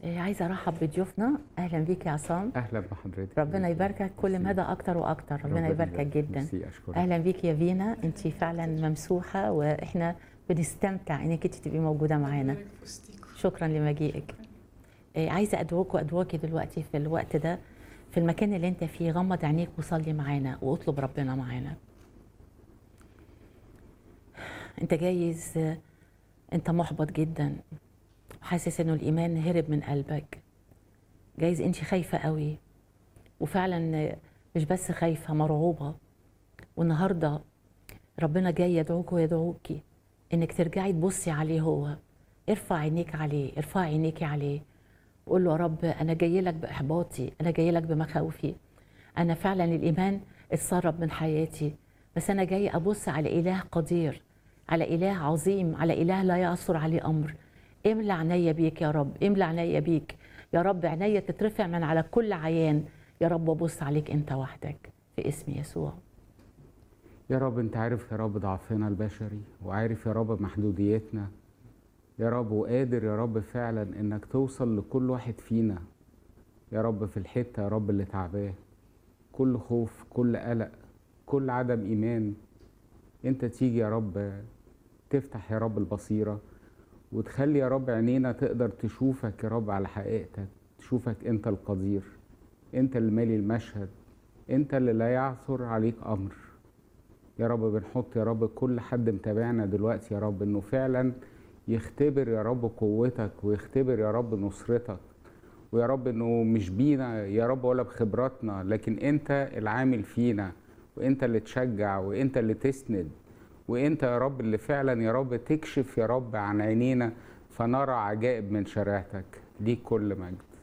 إيه، عايزه ارحب بضيوفنا اهلا بيك يا عصام اهلا بحضرتك ربنا يباركك كل ميرسي. مدى اكتر واكتر ربنا يباركك جدا ميرسي اشكرك اهلا بيك يا فينا انت فعلا ممسوحه واحنا بنستمتع انك انت تبقي موجوده معانا شكرا لمجيئك إيه، عايزه ادعوك وادعوكي دلوقتي في الوقت ده في المكان اللي انت فيه غمض عينيك وصلي معانا واطلب ربنا معانا انت جايز آه، انت محبط جدا حاسس انه الايمان هرب من قلبك جايز انت خايفه قوي وفعلا آه، مش بس خايفه مرعوبه والنهارده ربنا جاي يدعوك ويدعوكي انك ترجعي تبصي عليه هو ارفع عينيك عليه ارفع عينيكي عليه قول له يا رب انا جاي لك باحباطي انا جاي لك بمخاوفي انا فعلا الايمان اتسرب من حياتي بس انا جاي ابص على اله قدير على اله عظيم على اله لا يعثر عليه امر املى عينيا بيك يا رب املى عينيا بيك يا رب عينيا تترفع من على كل عيان يا رب وابص عليك انت وحدك في اسم يسوع يا رب انت عارف يا رب ضعفنا البشري وعارف يا رب محدوديتنا يا رب وقادر يا رب فعلا انك توصل لكل واحد فينا يا رب في الحته يا رب اللي تعباه كل خوف كل قلق كل عدم ايمان انت تيجي يا رب تفتح يا رب البصيره وتخلي يا رب عينينا تقدر تشوفك يا رب على حقيقتك تشوفك انت القدير انت اللي مالي المشهد انت اللي لا يعثر عليك امر يا رب بنحط يا رب كل حد متابعنا دلوقتي يا رب انه فعلا يختبر يا رب قوتك ويختبر يا رب نصرتك ويا رب انه مش بينا يا رب ولا بخبراتنا لكن انت العامل فينا وانت اللي تشجع وانت اللي تسند وانت يا رب اللي فعلا يا رب تكشف يا رب عن عينينا فنرى عجائب من شريعتك ليك كل مجد